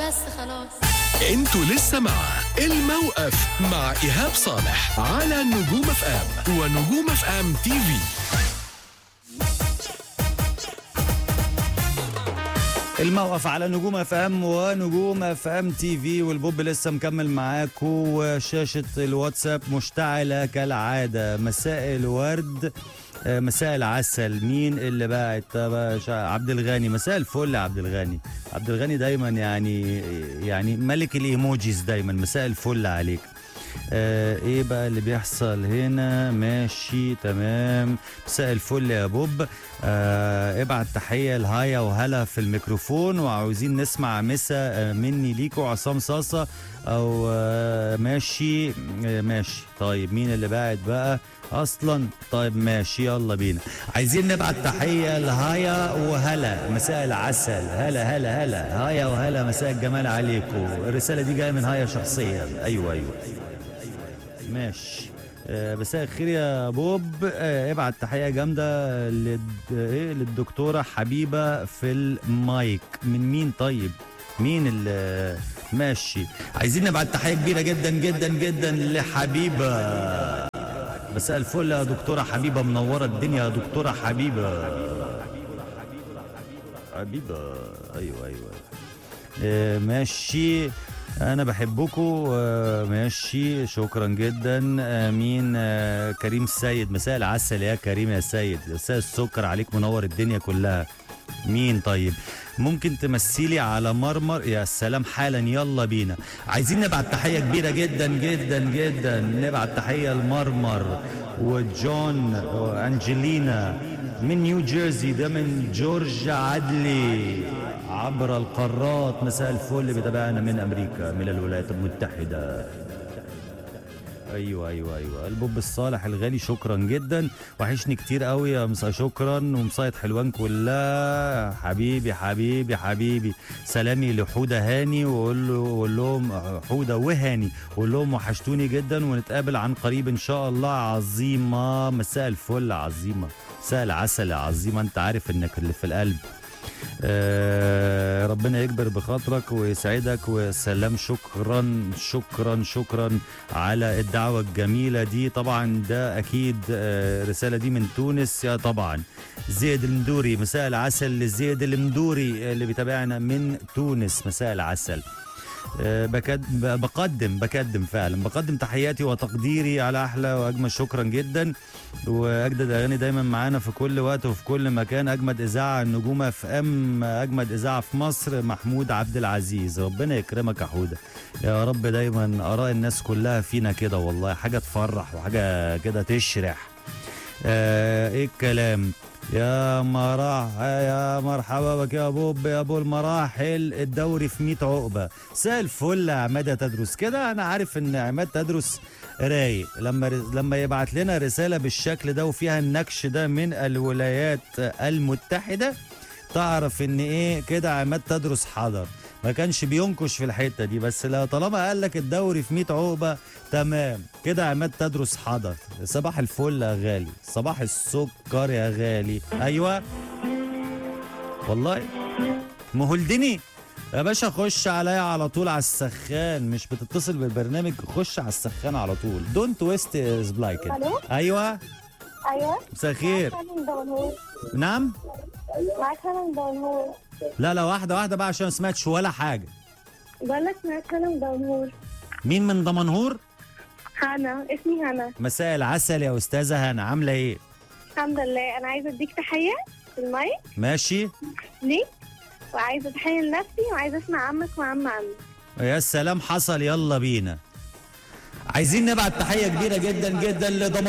بس خلاص انتوا لسه مع الموقف مع ايهاب صالح على نجوم اف ام ونجوم اف ام تي في الموقف على نجوم اف ام ونجوم اف ام تي في والبوب لسه مكمل معاكم وشاشه الواتساب مشتعله كالعاده مساء الورد آه، مساء العسل مين اللي باعت طب عبد الغني مساء الفل يا عبد الغني عبد الغني دايما يعني يعني ملك الايموجيز دايما مساء الفل عليك آه ايه بقى اللي بيحصل هنا ماشي تمام مساء الفل يا بوب آه ابعت تحيه لهايا وهلا في الميكروفون وعاوزين نسمع مسا آه مني ليكوا عصام صاصه او آه ماشي آه ماشي طيب مين اللي باعت بقى اصلا طيب ماشي يلا بينا عايزين نبعت تحيه لهايا وهلا مساء العسل هلا هلا هلا هايا وهلا مساء الجمال عليكم الرساله دي جايه من هايا شخصيا ايوه ايوه ماشي آه، مساء الخير يا بوب آه، ابعت تحيه جامده للد... إيه؟ للدكتوره حبيبه في المايك من مين طيب مين اللي ماشي عايزين نبعت تحيه كبيره جدا جدا جدا لحبيبه مساء الفل يا دكتوره حبيبه منوره الدنيا يا دكتوره حبيبه حبيبه ايوه ايوه آه، ماشي انا بحبكم آه، ماشي شكرا جدا آه، مين آه، كريم السيد مساء العسل يا كريم يا سيد مساء السكر عليك منور الدنيا كلها مين طيب ممكن تمثلي على مرمر يا سلام حالا يلا بينا عايزين نبعت تحية كبيرة جدا جدا جدا نبعت تحية لمرمر وجون وانجلينا من نيو جيرسي ده من جورج عدلي عبر القارات مساء الفل بيتابعنا من امريكا من الولايات المتحده ايوه ايوه ايوه البوب الصالح الغالي شكرا جدا وحشني كتير قوي يا مصا شكرا ومصايد حلوان كلها حبيبي حبيبي حبيبي سلامي لحوده هاني وقول له وقول لهم حوده وهاني وقول لهم وحشتوني جدا ونتقابل عن قريب ان شاء الله عظيمه مساء الفل عظيمه مساء العسل يا عظيمه انت عارف انك اللي في القلب آه، ربنا يكبر بخاطرك ويسعدك وسلام شكرا شكرا شكرا على الدعوة الجميلة دي طبعا ده أكيد آه، رسالة دي من تونس يا طبعا زيد المدوري مساء العسل لزيد المدوري اللي بيتابعنا من تونس مساء العسل آه، بكد ب- بقدم بقدم فعلا بقدم تحياتي وتقديري على احلى واجمل شكرا جدا واجدد اغاني دايما معانا في كل وقت وفي كل مكان اجمد اذاعه النجوم اف ام اجمد اذاعه في مصر محمود عبد العزيز ربنا يكرمك يا حوده يا رب دايما اراء الناس كلها فينا كده والله حاجه تفرح وحاجه كده تشرح آه ايه الكلام يا مراح يا مرحبا بك يا بوب يا ابو المراحل الدوري في 100 عقبه مساء الفل يا عماد تدرس كده انا عارف ان عماد تدرس رايق لما لما يبعت لنا رساله بالشكل ده وفيها النكش ده من الولايات المتحده تعرف ان ايه كده عماد تدرس حضر ما كانش بينكش في الحته دي بس لا طالما قال لك الدوري في 100 عقبه تمام كده عماد تدرس حضر صباح الفل يا غالي صباح السكر يا غالي ايوه والله مهلدني يا باشا خش عليا على طول على السخان مش بتتصل بالبرنامج خش على السخان على طول دونت ويست لايك ألو؟ ايوه ايوه مساء الخير معاك هنا دونهور نعم معاك هنا دونهور لا لا واحده واحده بقى عشان ما سمعتش ولا حاجه بقول لك معاك هنا دونهور مين من دمنهور هنا اسمي هنا مساء العسل يا استاذه هنا عامله ايه الحمد لله انا عايزه اديك تحيه في المايك ماشي ليك وعايزه تحيه لنفسي وعايزه اسمع عمك وعم عمي يا سلام حصل يلا بينا عايزين نبعت تحية كبيرة جدا جدا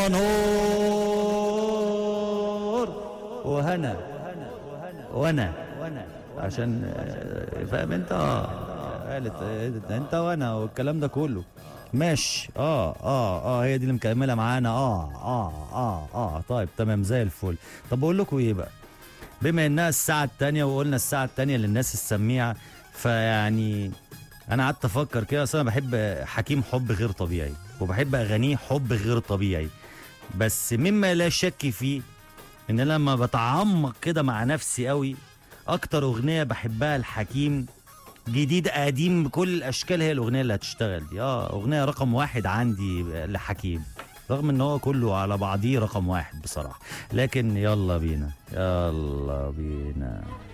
لدمنهور وهنا وانا عشان آه، فاهم انت اه قالت قالت انت وانا والكلام ده كله ماشي اه اه اه هي دي اللي مكمله معانا اه اه اه اه طيب تمام زي الفل طب بقول لكم ايه بقى بما انها الساعه الثانيه وقلنا الساعه الثانيه للناس السميعه فيعني انا قعدت افكر كده اصل انا بحب حكيم حب غير طبيعي وبحب اغانيه حب غير طبيعي بس مما لا شك فيه ان أنا لما بتعمق كده مع نفسي قوي اكتر اغنيه بحبها الحكيم جديد قديم بكل الاشكال هي الاغنيه اللي هتشتغل دي اه اغنيه رقم واحد عندي لحكيم رغم ان هو كله على بعضيه رقم واحد بصراحه لكن يلا بينا يلا بينا